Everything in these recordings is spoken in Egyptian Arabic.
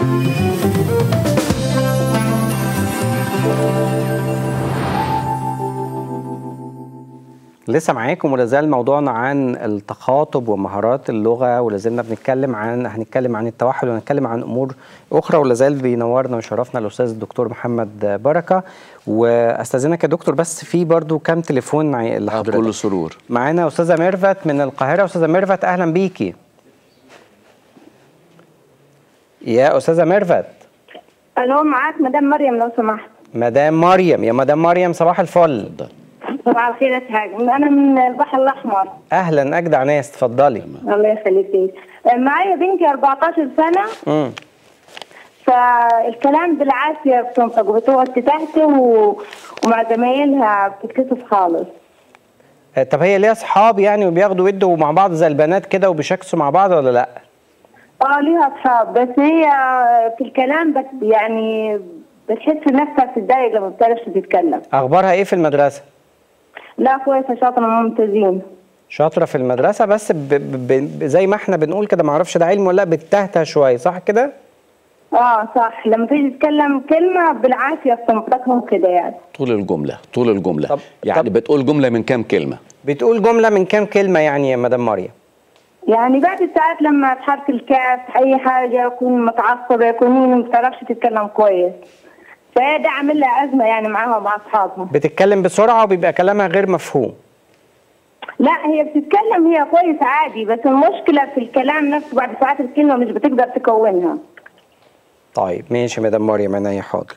لسه معاكم ولا زال موضوعنا عن التخاطب ومهارات اللغه ولا زلنا بنتكلم عن هنتكلم عن التوحد وهنتكلم عن امور اخرى ولا زال بينورنا ويشرفنا الاستاذ الدكتور محمد بركه واستاذنك يا دكتور بس في برضو كام تليفون مع لحضرتك بكل سرور معانا استاذه ميرفت من القاهره استاذه ميرفت اهلا بيكي يا استاذه ميرفت الو معاك مدام مريم لو سمحت مدام مريم يا مدام مريم صباح الفل صباح الخير يا هاجم انا من البحر الاحمر اهلا اجدع ناس اتفضلي الله يخليك فيك معايا بنتي 14 سنه امم فالكلام بالعافيه بتنطق بتقعد تتهته و... ومع زمايلها بتتكسف خالص آه، طب هي ليها اصحاب يعني وبياخدوا ودوا مع بعض زي البنات كده وبيشاكسوا مع بعض ولا لا؟ اه ليها اصحاب بس هي في الكلام بس يعني بتحس نفسها بتتضايق لما بتعرفش تتكلم اخبارها ايه في المدرسه؟ لا كويسه شاطره ممتازين شاطره في المدرسه بس ب ب ب زي ما احنا بنقول كده معرفش ده علم ولا لا بتتهته شويه صح كده؟ اه صح لما تيجي تتكلم كلمه بالعافيه بتنطقهم كده يعني طول الجمله طول الجمله طب- يعني طب- بتقول جمله من كام كلمه بتقول جمله من كام كلمه يعني يا مدام مريم؟ يعني بعد الساعات لما تحرك الكاف اي حاجه يكون متعصبه يكون ما بتعرفش تتكلم كويس فهي ده عامل لها ازمه يعني معاها ومع اصحابها بتتكلم بسرعه وبيبقى كلامها غير مفهوم لا هي بتتكلم هي كويس عادي بس المشكله في الكلام نفسه بعد ساعات الكلمه مش بتقدر تكونها طيب ماشي يا مدام مريم انا حاضر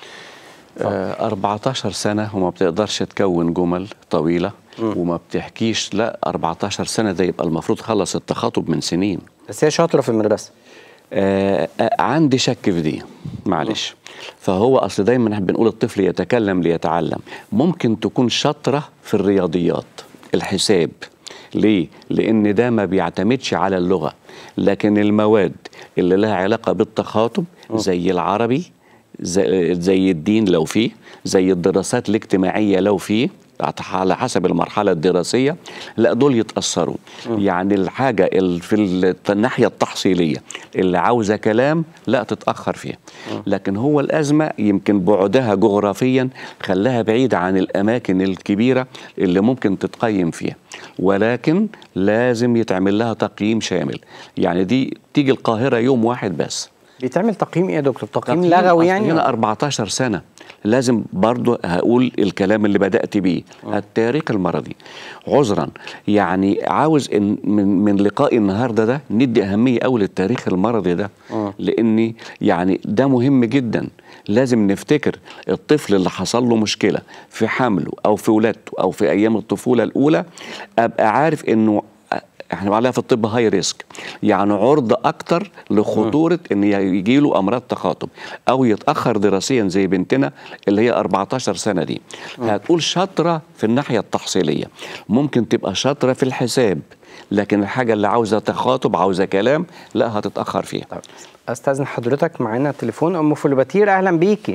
آه 14 سنه وما بتقدرش تكون جمل طويله وما بتحكيش لا 14 سنه ده يبقى المفروض خلص التخاطب من سنين بس هي شاطره في المدرسه آه آه عندي شك في دي معلش فهو اصل دايما بنقول الطفل يتكلم ليتعلم ممكن تكون شاطره في الرياضيات الحساب ليه لان ده ما بيعتمدش على اللغه لكن المواد اللي لها علاقه بالتخاطب زي العربي زي, زي الدين لو فيه زي الدراسات الاجتماعيه لو فيه على حسب المرحلة الدراسية لا دول يتأثروا يعني الحاجة اللي في ال- في الناحية التحصيلية اللي عاوزة كلام لا تتأخر فيها لكن هو الأزمة يمكن بعدها جغرافيا خلاها بعيدة عن الأماكن الكبيرة اللي ممكن تتقيم فيها ولكن لازم يتعمل لها تقييم شامل يعني دي تيجي القاهرة يوم واحد بس بيتعمل تقييم ايه يا دكتور؟ تقييم تقييم لغوي أصل يعني؟ هنا 14 سنة لازم برضو هقول الكلام اللي بدأت بيه التاريخ المرضي عذرا يعني عاوز إن من, من لقاء النهاردة ده ندي أهمية أوي للتاريخ المرضي ده لأني يعني ده مهم جدا لازم نفتكر الطفل اللي حصل له مشكلة في حمله أو في ولادته أو في أيام الطفولة الأولى أبقى عارف إنه احنا بنقول عليها في الطب هاي ريسك يعني عرضة أكتر لخطورة إن يجي له أمراض تخاطب أو يتأخر دراسيا زي بنتنا اللي هي 14 سنة دي هتقول شاطرة في الناحية التحصيلية ممكن تبقى شاطرة في الحساب لكن الحاجة اللي عاوزة تخاطب عاوزة كلام لا هتتأخر فيها طيب استاذن حضرتك معانا تليفون ام فلوباتير اهلا بيكي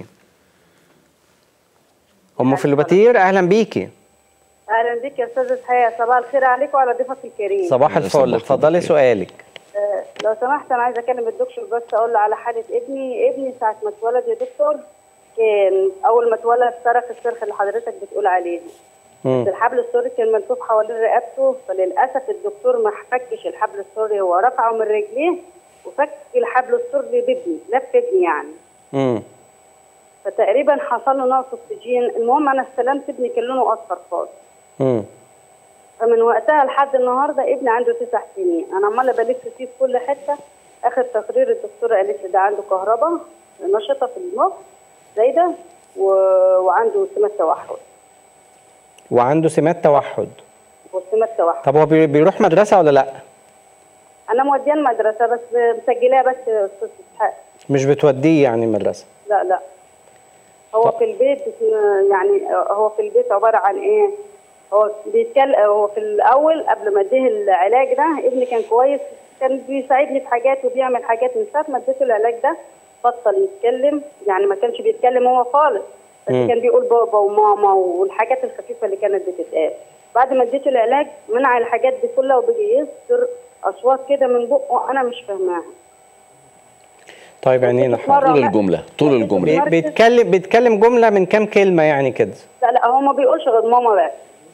ام فلوباتير اهلا بيكي اهلا بك يا استاذ اسحاق صباح الخير عليك وعلى ضيفك الكريم صباح صباح الفل اتفضلي الخير. سؤالك آه، لو سمحت انا عايزه اكلم الدكتور بس اقول له على حاله ابني ابني ساعه ما اتولد يا دكتور كان اول ما اتولد صرخ الصرخ اللي حضرتك بتقول عليه مم. بس الحبل السوري كان ملفوف حوالين رقبته فللاسف الدكتور ما فكش الحبل السوري هو رفعه من رجليه وفك الحبل السوري بابني لف ابني يعني مم. فتقريبا حصل له نقص اكسجين المهم انا استلمت ابني كان لونه اصفر خالص مم. فمن وقتها لحد النهارده ابني عنده تسع سنين انا عماله بلف فيه في كل حته اخر تقرير الدكتوره قالت لي ده عنده كهرباء نشطه في المخ زايده و... وعنده سمات توحد وعنده سمات توحد وسمات توحد طب هو بي- بيروح مدرسه ولا لا انا موديه المدرسه بس مسجلاه بس يا استاذ اسحاق مش بتوديه يعني المدرسه لا لا هو في البيت يعني هو في البيت عباره عن ايه هو بيتكلم هو في الاول قبل ما اديه العلاج ده ابني كان كويس كان بيساعدني في حاجات وبيعمل حاجات من ساعه ما اديته العلاج ده بطل يتكلم يعني ما كانش بيتكلم هو خالص بس مم. كان بيقول بابا وماما والحاجات الخفيفه اللي كانت بتتقال بعد ما اديته العلاج منع الحاجات دي كلها وبيجي يصدر اصوات كده من بقه انا مش فاهماها طيب عينينا حاضر مرة طول ما- الجمله طول الجمله بي- بيتكلم بيتكلم جمله من كام كلمه يعني كده لا لا هو ما بيقولش غير ماما بس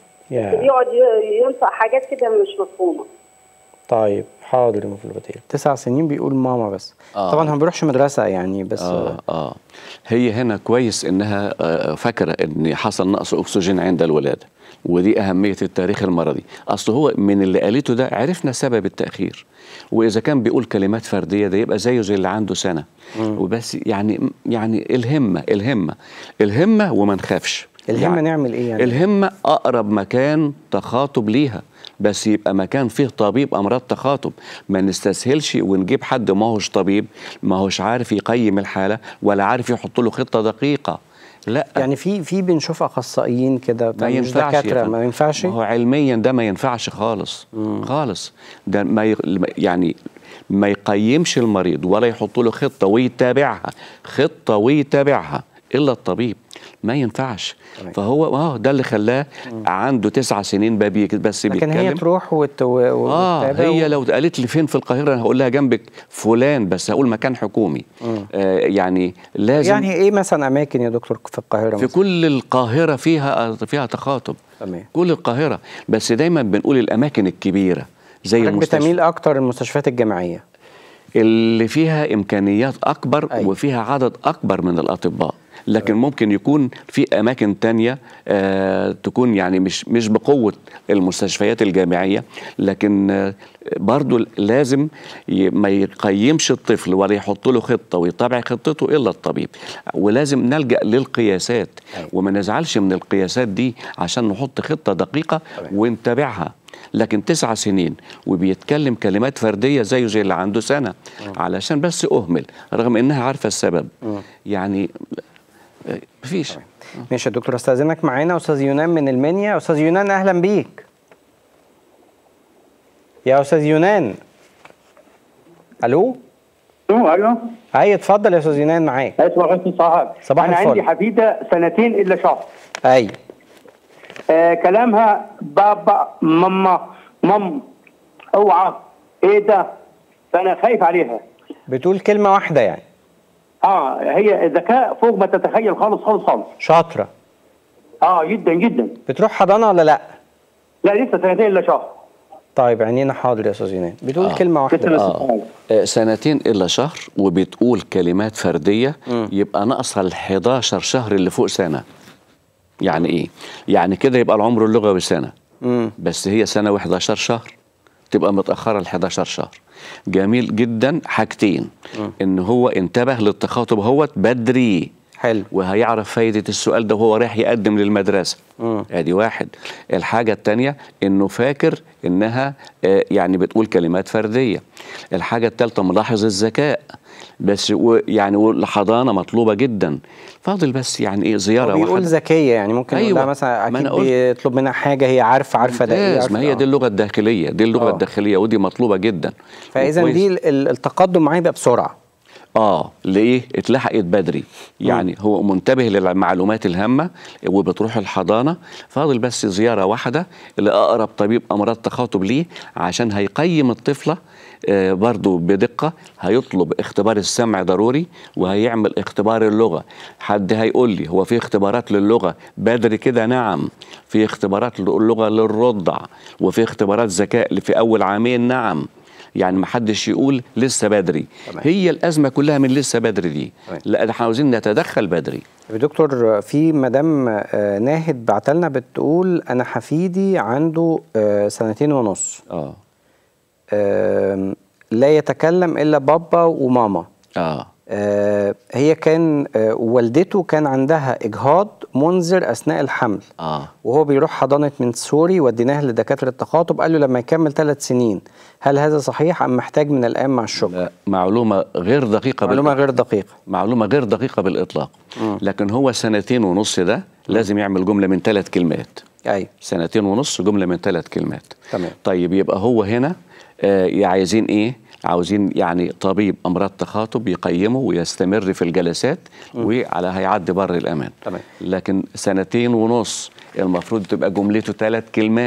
يا بيقعد ي- ينطق حاجات كده مش مفهومه طيب حاضر يا مفلوتيل تسع سنين بيقول ماما بس آه. طبعا هو ما بيروحش مدرسه يعني بس اه اه هي هنا كويس انها آه، فاكره ان حصل نقص اكسجين عند الولاده ودي اهميه التاريخ المرضي اصل هو من اللي قالته ده عرفنا سبب التاخير واذا كان بيقول كلمات فرديه ده يبقى زيه زي اللي عنده سنه وبس يعني يعني الهمه الهمه الهمه وما نخافش الهمه نعمل ايه يعني الهمة أقرب مكان تخاطب ليها بس يبقى مكان فيه طبيب أمراض تخاطب ما نستسهلش ونجيب حد ما هوش طبيب ما هوش عارف يقيم الحالة ولا عارف يحط له خطة دقيقة لا يعني في في بنشوف اخصائيين كده ما طب مش ينفعش يا دكاتره فندم. ما ينفعش ما هو علميا ده ما ينفعش خالص خالص ده ما ي... يعني ما يقيمش المريض ولا يحط له خطه ويتابعها خطه ويتابعها الا الطبيب ما ينفعش تمام. فهو اه ده اللي خلاه عنده تسع سنين بابي بس لكن بيتكلم هي تروح وت... و... اه وتتابع هي و- لو قالت لي فين في القاهره انا هقول لها جنبك فلان بس هقول مكان حكومي آه يعني لازم يعني ايه مثلا اماكن يا دكتور في القاهره في مثلا؟ كل القاهرة فيها فيها تخاطب تمام. كل القاهرة بس دايما بنقول الأماكن الكبيرة زي حضرتك المستشفى بتميل اكتر المستشفيات الجامعيه اللي فيها إمكانيات أكبر أيوة. وفيها عدد أكبر من الأطباء لكن ممكن يكون في أماكن تانية آه تكون يعني مش مش بقوة المستشفيات الجامعية لكن آه برضو لازم ي- ما يقيمش الطفل ولا يحط له خطة ويتابع خطته إلا الطبيب ولازم نلجأ للقياسات أيوة. وما نزعلش من القياسات دي عشان نحط خطة دقيقة تمام. ونتابعها لكن تسع سنين وبيتكلم كلمات فردية زيه زي اللي عنده سنة علشان بس أهمل رغم إنها عارفة السبب يعني آه، مفيش ماشي يا دكتور استاذنك معانا استاذ يونان من المنيا استاذ يونان اهلا بيك يا استاذ يونان الو ايوه هاي اتفضل يا استاذ يونان معاك اسمع حسني صاحب صباح انا الفل. عندي حفيده سنتين الا شهر اي آه كلامها بابا ماما مام اوعى ايه ده فانا خايف عليها بتقول كلمه واحده يعني اه هي ذكاء فوق ما تتخيل خالص خالص خالص شاطره اه جدا جدا بتروح حضانه ولا لا لا لسه سنتين الا شهر طيب عينينا حاضر يا استاذ يونان بتقول آه. كلمه واحده لسه بس. آه. آه، سنتين إلا شهر وبتقول كلمات فردية يبقى ناقصها ال 11 شهر اللي فوق سنة يعني إيه؟ يعني كده يبقى العمر اللغوي سنة مم. بس هي سنة و11 شهر تبقى متأخرة ل 11 شهر جميل جدا حاجتين إن هو انتبه للتخاطب هو بدري حلو وهيعرف فايدة السؤال ده وهو رايح يقدم للمدرسة مم. ادي واحد الحاجة التانية انه فاكر انها آه، يعني بتقول كلمات فردية الحاجة التالتة ملاحظ الذكاء بس و- يعني والحضانة مطلوبة جدا فاضل بس يعني ايه زيارة هو بيقول واحدة ذكيه يعني ممكن يقول أيوة. لها مثلا ما اكيد أنا قلت. بيطلب منها حاجه هي عارفه عارفه ده ايه ممتاز عارفة ما هي آه. دي اللغة الداخلية دي اللغة آه. الداخلية ودي مطلوبة جدا فاذا وكويس. دي ال- ال- التقدم معاه يبقى بسرعه اه ليه اتلحقت بدري يعني هو منتبه للمعلومات الهامه وبتروح الحضانه فاضل بس زياره واحده لاقرب طبيب امراض تخاطب ليه عشان هيقيم الطفله آه برضو بدقة هيطلب اختبار السمع ضروري وهيعمل اختبار اللغة حد هيقول لي هو في اختبارات للغة بدري كده نعم في اختبارات للغة للرضع وفي اختبارات ذكاء في أول عامين نعم يعني ما حدش يقول لسه بدري تمام. هي الازمه كلها من لسه بدري دي تمام. لا ده احنا عاوزين نتدخل بدري يا دكتور في مدام آه، ناهد بعتلنا بتقول انا حفيدي عنده آه، سنتين ونص اه آم، لا يتكلم الا بابا وماما اه آه، هي كان آه، والدته كان عندها اجهاض منذر اثناء الحمل اه وهو بيروح حضانه منسوري وديناه لدكاتره التخاطب قال له لما يكمل ثلاث سنين هل هذا صحيح ام محتاج من الان مع الشغل لا معلومه غير دقيقه معلومه بالإطلاق. غير دقيقه معلومه غير دقيقه بالاطلاق لكن هو سنتين ونص ده لازم يعمل جمله من ثلاث كلمات ايوه سنتين ونص جمله من ثلاث كلمات تمام. طيب يبقى هو هنا آه عايزين ايه عاوزين يعني طبيب امراض تخاطب يقيمه ويستمر في الجلسات وعلى هيعدي بر الامان تمام. لكن سنتين ونص المفروض تبقى جملته ثلاث كلمات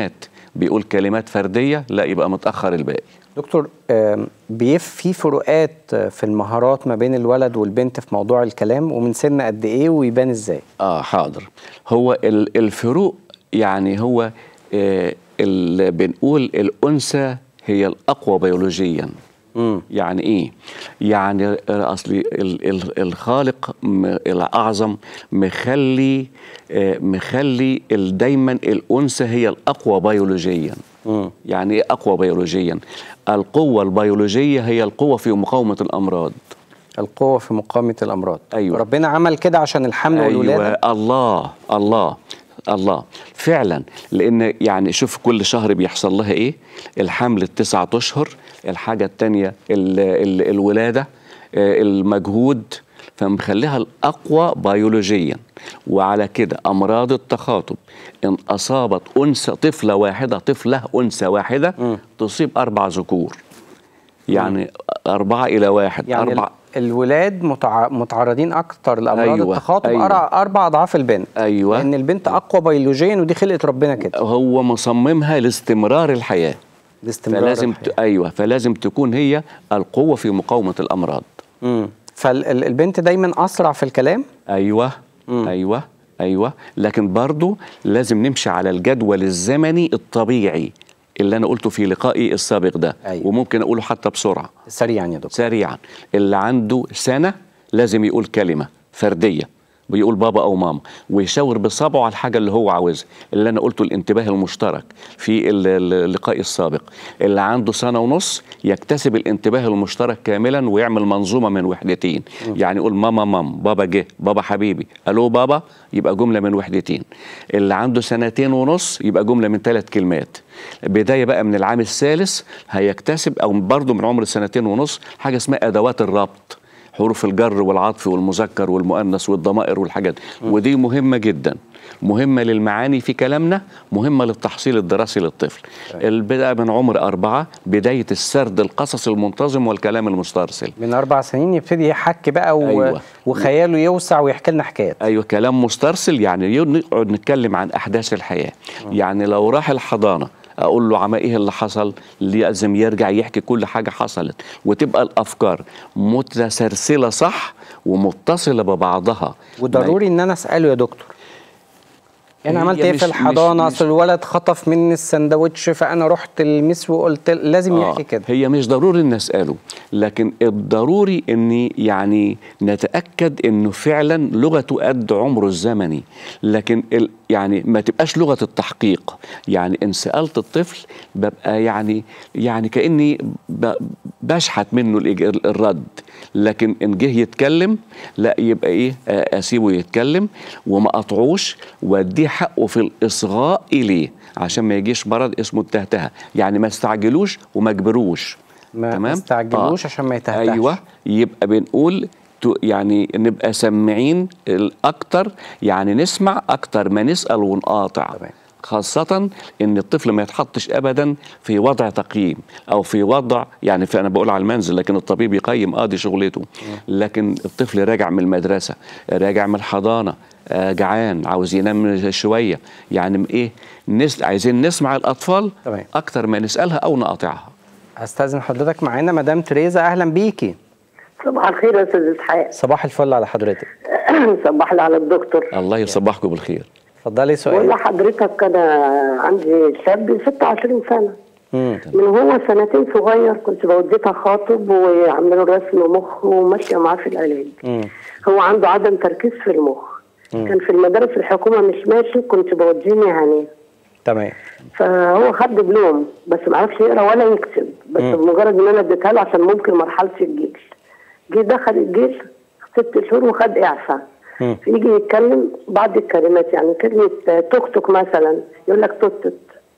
بيقول كلمات فرديه لا يبقى متاخر الباقي دكتور آم، بيف في فروقات آه، في المهارات ما بين الولد والبنت في موضوع الكلام ومن سن قد ايه ويبان ازاي اه حاضر هو ال- الفروق يعني هو آه اللي بنقول الانثى هي الاقوى بيولوجيا مم. يعني ايه يعني آه، اصلي ال- ال- الخالق م- الاعظم مخلي آه، مخلي ال- دايما الانثى هي الاقوى بيولوجيا مم. يعني ايه اقوى بيولوجيا القوه البيولوجيه هي القوه في مقاومه الامراض القوة في مقاومة الأمراض أيوة. ربنا عمل كده عشان الحمل والولادة ايوه الله الله الله فعلا لان يعني شوف كل شهر بيحصل لها ايه الحمل التسعة اشهر الحاجه الثانيه ال ال الولاده آه، المجهود فمخليها الاقوى بيولوجيا وعلى كده امراض التخاطب ان اصابت انثى طفله واحده طفله انثى واحده تصيب اربع ذكور يعني أربعة إلى واحد يعني أربع ال- الولاد متع... متعرضين أكتر لأمراض أيوة، التخاطب أيوة. أربع أربع أضعاف البنت أيوة. لأن البنت أقوى بيولوجيا ودي خلقة ربنا كده هو مصممها لاستمرار الحياة لاستمرار فلازم الحياة. ت... أيوة فلازم تكون هي القوة في مقاومة الأمراض فالبنت دايما أسرع في الكلام أيوة مم. أيوة أيوة لكن برضو لازم نمشي على الجدول الزمني الطبيعي اللي أنا قلته في لقائي السابق ده أيوة. وممكن أقوله حتى بسرعة سريعا يا دكتور سريعا اللي عنده سنة لازم يقول كلمة فردية بيقول بابا أو ماما ويشاور بصبعه على الحاجة اللي هو عاوزها اللي أنا قلته الانتباه المشترك في ال- ال- اللقاء السابق اللي عنده سنة ونص يكتسب الانتباه المشترك كاملا ويعمل منظومة من وحدتين يعني يقول ماما مام بابا جه بابا حبيبي ألو بابا يبقى جملة من وحدتين اللي عنده سنتين ونص يبقى جملة من ثلاث كلمات بداية بقى من العام الثالث هيكتسب أو برضه من عمر سنتين ونص حاجة اسمها أدوات الربط حروف الجر والعطف والمذكر والمؤنث والضمائر والحاجات ودي مهمة جدا مهمة للمعاني في كلامنا مهمة للتحصيل الدراسي للطفل البداية من عمر أربعة بداية السرد القصص المنتظم والكلام المسترسل من أربع سنين يبتدي يحكي بقى و... أيوة. وخياله يوسع ويحكي لنا حكايات ايوه كلام مسترسل يعني يو- نقعد نتكلم عن احداث الحياه يعني لو راح الحضانه اقول له عما ايه اللي حصل لازم يرجع يحكي كل حاجه حصلت وتبقى الافكار متسلسله صح ومتصله ببعضها وضروري ان انا اساله يا دكتور انا هي عملت ايه مش- في الحضانه مش- اصل الولد خطف مني السندوتش فانا رحت المس وقلت لازم يحكي كده هي مش ضروري ان نساله لكن الضروري ان يعني نتاكد انه فعلا لغته قد عمره الزمني لكن ال يعني ما تبقاش لغه التحقيق يعني ان سالت الطفل ببقى يعني يعني كاني ب- بشحت منه الإج- الرد لكن ان جه يتكلم لا يبقى ايه آه، اسيبه يتكلم وما اقطعوش واديه حقه في الاصغاء اليه عشان ما يجيش مرض اسمه التهتهه يعني ما استعجلوش وما اجبروش ما ما استعجلوش عشان ما يتهتهش. ايوه يبقى بنقول تو- يعني نبقى سماعين الاكتر يعني نسمع اكتر ما نسال ونقاطع تمام. خاصة إن الطفل ما يتحطش أبدا في وضع تقييم أو في وضع يعني في أنا بقول على المنزل لكن الطبيب يقيم آه دي شغلته لكن الطفل راجع من المدرسة راجع من الحضانة آه جعان عاوز ينام شوية يعني إيه نس... عايزين نسمع الأطفال تمام. أكتر ما نسألها أو نقاطعها استاذن حضرتك معانا مدام تريزا اهلا بيكي صباح الخير يا استاذ اسحاق صباح الفل على حضرتك صباح لي على الدكتور الله يصبحكم بالخير اتفضلي بقول سؤال لحضرتك انا عندي شاب 26 سنه مم. من هو سنتين صغير كنت بوديتها خاطب وعامله له رسم مخ وماشيه معاه في العلاج مم. هو عنده عدم تركيز في المخ كان في المدارس الحكومه مش ماشي كنت بوديه مهني تمام فهو خد دبلوم بس ما عرفش يقرا ولا يكتب بس بمجرد ان انا اديتها له عشان ممكن مرحله الجيش جه دخل الجيش ست شهور وخد اعفاء مم. يجي يتكلم بعض الكلمات يعني كلمه توك توك مثلا يقول لك توتت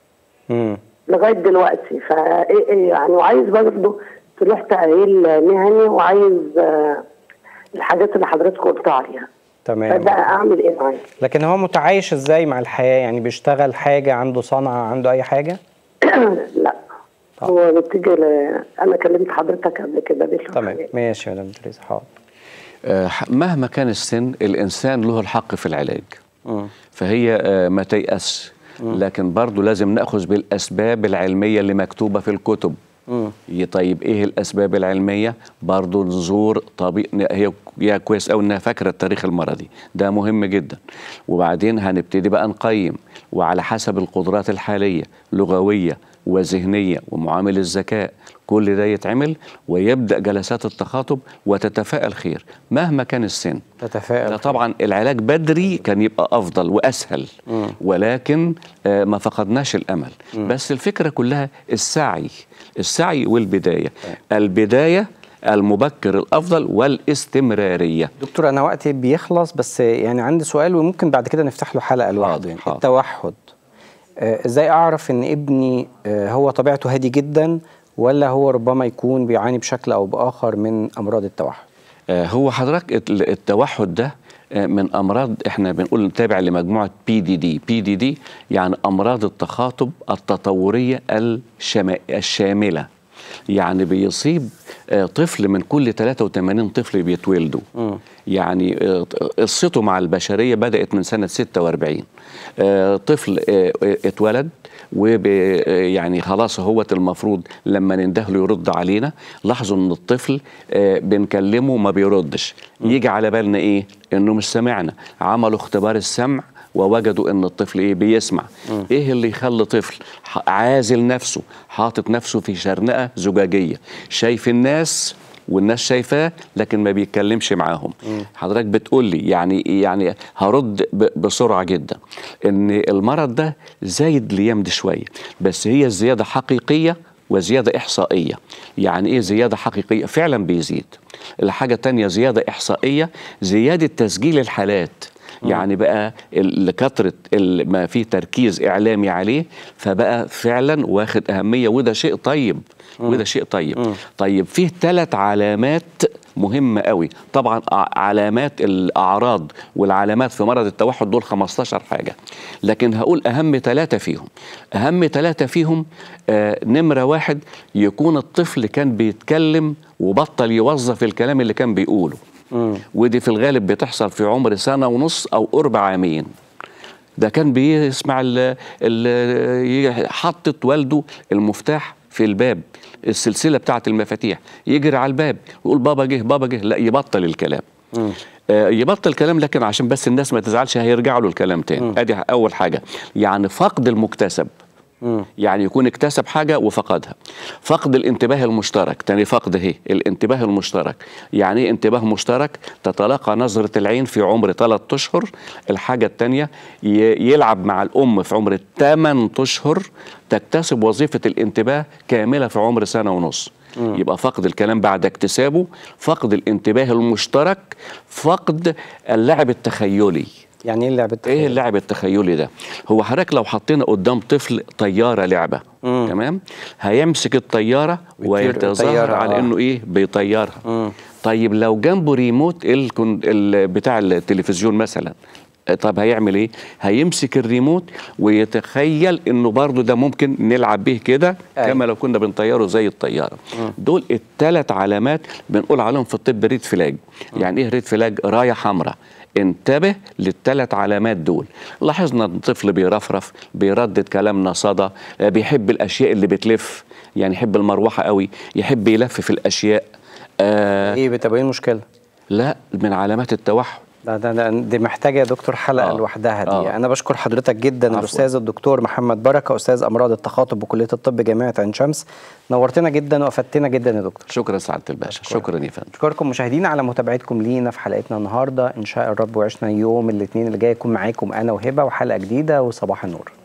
مم. لغايه دلوقتي فا إيه إيه يعني وعايز برضه تروح تأهيل مهني وعايز آه، الحاجات اللي حضرتك قلت عليها تمام فده اعمل ايه معاه؟ لكن هو متعايش ازاي مع الحياه يعني بيشتغل حاجه عنده صنعه عنده اي حاجه لا هو بيتجه ل- انا كلمت حضرتك قبل كده بيشوف تمام حاجات. ماشي يا مدام تريزا حاضر آه، مهما كان السن الإنسان له الحق في العلاج مم. فهي آه، ما تيأس لكن برضو لازم ناخذ بالاسباب العلميه اللي مكتوبه في الكتب ي- طيب ايه الاسباب العلميه برضو نزور طبيب هي هي كويس قوي انها فاكره التاريخ المرضي ده مهم جدا وبعدين هنبتدي بقى نقيم وعلى حسب القدرات الحاليه لغويه وذهنيه ومعامل الذكاء كل ده يتعمل ويبدا جلسات التخاطب وتتفائل خير مهما كان السن تتفائل ده طبعا العلاج بدري كان يبقى افضل واسهل ولكن آه، ما فقدناش الامل بس الفكره كلها السعي السعي والبدايه البدايه المبكر الافضل والاستمراريه دكتور انا وقتي بيخلص بس يعني عندي سؤال وممكن بعد كده نفتح له حلقه لوحده حاضر، يعني حاضر. التوحد آه، ازاي اعرف ان ابني آه، هو طبيعته هادي جدا ولا هو ربما يكون بيعاني بشكل او باخر من امراض التوحد آه، هو حضرتك الت- التوحد ده آه، من امراض احنا بنقول نتابع لمجموعه بي دي دي بي دي دي يعني امراض التخاطب التطوريه الشما- الشامله يعني بيصيب آه، طفل من كل 83 طفل بيتولدوا يعني آه، قصته مع البشريه بدات من سنه 46 آه، طفل آه، آه، اتولد وب يعني خلاص هوت المفروض لما ننده له يرد علينا لاحظوا ان الطفل آه، بنكلمه ما بيردش يجي على بالنا ايه انه مش سمعنا عملوا اختبار السمع ووجدوا ان الطفل ايه بيسمع ايه اللي يخلي طفل ح- عازل نفسه حاطط نفسه في شرنقه زجاجيه شايف الناس والناس شايفاه لكن ما بيتكلمش معاهم حضرتك بتقول لي يعني يعني هرد ب- بسرعه جدا ان المرض ده زايد الايام دي شويه بس هي زياده حقيقيه وزياده احصائيه يعني ايه زياده حقيقيه فعلا بيزيد الحاجه الثانيه زياده احصائيه زياده تسجيل الحالات يعني بقى ال- لكثره ال- ما في تركيز اعلامي عليه فبقى فعلا واخد اهميه وده شيء طيب وده شيء طيب طيب فيه ثلاث علامات مهمة قوي طبعا ع- علامات الأعراض والعلامات في مرض التوحد دول 15 حاجة لكن هقول أهم ثلاثة فيهم أهم ثلاثة فيهم آه نمرة واحد يكون الطفل كان بيتكلم وبطل يوظف الكلام اللي كان بيقوله ودي في الغالب بتحصل في عمر سنة ونص أو قرب عامين ده كان بيسمع ال ال حطت والده المفتاح في الباب السلسله بتاعه المفاتيح يجري على الباب يقول بابا جه بابا جه لا يبطل الكلام آه يبطل كلام لكن عشان بس الناس ما تزعلش هيرجعوا له الكلام تاني ادي اول حاجه يعني فقد المكتسب يعني يكون اكتسب حاجة وفقدها فقد الانتباه المشترك تاني فقد اهي الانتباه المشترك يعني ايه انتباه مشترك تتلاقى نظرة العين في عمر ثلاثة أشهر الحاجة التانية ي- يلعب مع الأم في عمر 8 أشهر تكتسب وظيفة الانتباه كاملة في عمر سنة ونص يبقى فقد الكلام بعد اكتسابه فقد الانتباه المشترك فقد اللعب التخيلي يعني ايه اللعبه ايه اللعب التخيلي ده هو حضرتك لو حطينا قدام طفل طياره لعبه مم. تمام هيمسك الطياره ويطير ويتظاهر الطيارة، على آه. انه ايه بيطيرها مم. طيب لو جنبه ريموت الكن... ال... بتاع التلفزيون مثلا آه، طب هيعمل ايه هيمسك الريموت ويتخيل انه برضه ده ممكن نلعب به كده أي. كما لو كنا بنطيره زي الطياره دول الثلاث علامات بنقول عليهم في الطب ريد فلاج يعني ايه ريد فلاج رايه حمراء انتبه للثلاث علامات دول لاحظنا ان الطفل بيرفرف بيردد كلامنا صدى آه، بيحب الاشياء اللي بتلف يعني يحب المروحه قوي يحب يلف في الاشياء آه ايه طب ايه المشكله لا من علامات التوحد ده ده ده دي محتاجه يا دكتور حلقه آه. لوحدها دي آه. انا بشكر حضرتك جدا عفواً. الاستاذ الدكتور محمد بركه استاذ امراض التخاطب بكليه الطب جامعه عين شمس نورتنا جدا وافدتنا جدا يا دكتور شكرا سعاده الباشا شكرا يا فندم اشكركم مشاهدينا على متابعتكم لينا في حلقتنا النهارده ان شاء الرب وعشنا يوم الاثنين اللي جاي يكون معاكم انا وهبه وحلقه جديده وصباح النور